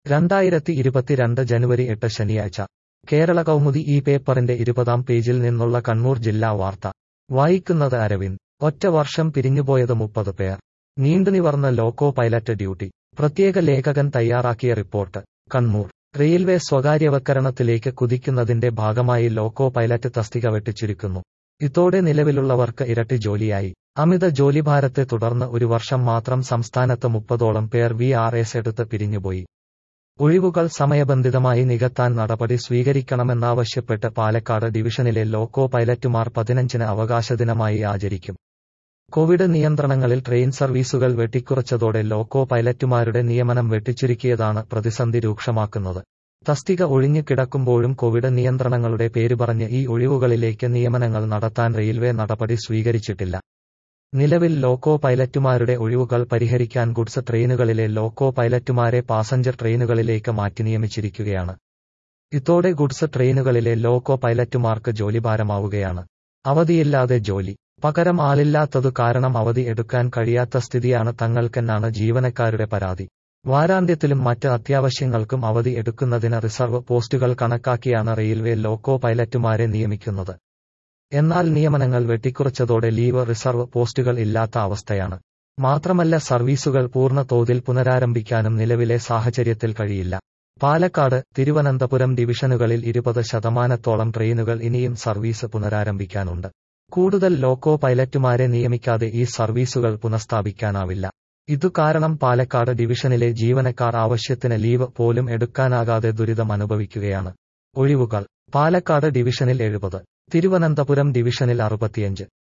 രണ്ടായിരത്തി ഇരുപത്തിരണ്ട് ജനുവരി എട്ട് ശനിയാഴ്ച കേരള കൗമുദി ഈ പേപ്പറിന്റെ ഇരുപതാം പേജിൽ നിന്നുള്ള കണ്ണൂർ ജില്ലാ വാർത്ത വായിക്കുന്നത് അരവിന്ദ് ഒറ്റ വർഷം പിരിഞ്ഞുപോയത് മുപ്പത് പേർ നീണ്ടുനിവർന്ന ലോക്കോ പൈലറ്റ് ഡ്യൂട്ടി പ്രത്യേക ലേഖകൻ തയ്യാറാക്കിയ റിപ്പോർട്ട് കണ്ണൂർ റെയിൽവേ സ്വകാര്യവൽക്കരണത്തിലേക്ക് കുതിക്കുന്നതിന്റെ ഭാഗമായി ലോക്കോ പൈലറ്റ് തസ്തിക വെട്ടിച്ചുരുക്കുന്നു ഇതോടെ നിലവിലുള്ളവർക്ക് ഇരട്ടി ജോലിയായി അമിത ജോലിഭാരത്തെ തുടർന്ന് ഒരു വർഷം മാത്രം സംസ്ഥാനത്ത് മുപ്പതോളം പേർ വി ആർ എസ് എടുത്ത് പിരിഞ്ഞുപോയി ഒഴിവുകൾ സമയബന്ധിതമായി നികത്താൻ നടപടി സ്വീകരിക്കണമെന്നാവശ്യപ്പെട്ട് പാലക്കാട് ഡിവിഷനിലെ ലോക്കോ പൈലറ്റുമാർ പതിനഞ്ചിന് അവകാശദിനമായി ആചരിക്കും കോവിഡ് നിയന്ത്രണങ്ങളിൽ ട്രെയിൻ സർവീസുകൾ വെട്ടിക്കുറച്ചതോടെ ലോക്കോ പൈലറ്റുമാരുടെ നിയമനം വെട്ടിച്ചുരുക്കിയതാണ് പ്രതിസന്ധി രൂക്ഷമാക്കുന്നത് തസ്തിക ഒഴിഞ്ഞു കിടക്കുമ്പോഴും കോവിഡ് നിയന്ത്രണങ്ങളുടെ പേരുപറഞ്ഞ് ഈ ഒഴിവുകളിലേക്ക് നിയമനങ്ങൾ നടത്താൻ റെയിൽവേ നടപടി സ്വീകരിച്ചിട്ടില്ല നിലവിൽ ലോക്കോ പൈലറ്റുമാരുടെ ഒഴിവുകൾ പരിഹരിക്കാൻ ഗുഡ്സ് ട്രെയിനുകളിലെ ലോക്കോ പൈലറ്റുമാരെ പാസഞ്ചർ ട്രെയിനുകളിലേക്ക് മാറ്റി നിയമിച്ചിരിക്കുകയാണ് ഇതോടെ ഗുഡ്സ് ട്രെയിനുകളിലെ ലോക്കോ പൈലറ്റുമാർക്ക് ജോലിഭാരമാവുകയാണ് അവധിയില്ലാതെ ജോലി പകരം ആളില്ലാത്തതു കാരണം അവധി എടുക്കാൻ കഴിയാത്ത സ്ഥിതിയാണ് തങ്ങൾക്കെന്നാണ് ജീവനക്കാരുടെ പരാതി വാരാന്ത്യത്തിലും മറ്റ് അത്യാവശ്യങ്ങൾക്കും അവധി എടുക്കുന്നതിന് റിസർവ് പോസ്റ്റുകൾ കണക്കാക്കിയാണ് റെയിൽവേ ലോക്കോ പൈലറ്റുമാരെ നിയമിക്കുന്നത് എന്നാൽ നിയമനങ്ങൾ വെട്ടിക്കുറച്ചതോടെ ലീവ് റിസർവ് പോസ്റ്റുകൾ ഇല്ലാത്ത അവസ്ഥയാണ് മാത്രമല്ല സർവീസുകൾ പൂർണ്ണ തോതിൽ പുനരാരംഭിക്കാനും നിലവിലെ സാഹചര്യത്തിൽ കഴിയില്ല പാലക്കാട് തിരുവനന്തപുരം ഡിവിഷനുകളിൽ ഇരുപത് ശതമാനത്തോളം ട്രെയിനുകൾ ഇനിയും സർവീസ് പുനരാരംഭിക്കാനുണ്ട് കൂടുതൽ ലോക്കോ പൈലറ്റുമാരെ നിയമിക്കാതെ ഈ സർവീസുകൾ പുനഃസ്ഥാപിക്കാനാവില്ല ഇതു കാരണം പാലക്കാട് ഡിവിഷനിലെ ജീവനക്കാർ ആവശ്യത്തിന് ലീവ് പോലും എടുക്കാനാകാതെ ദുരിതം അനുഭവിക്കുകയാണ് ഒഴിവുകൾ പാലക്കാട് ഡിവിഷനിൽ എഴുപത് തിരുവനന്തപുരം ഡിവിഷനിൽ അറുപത്തിയഞ്ച്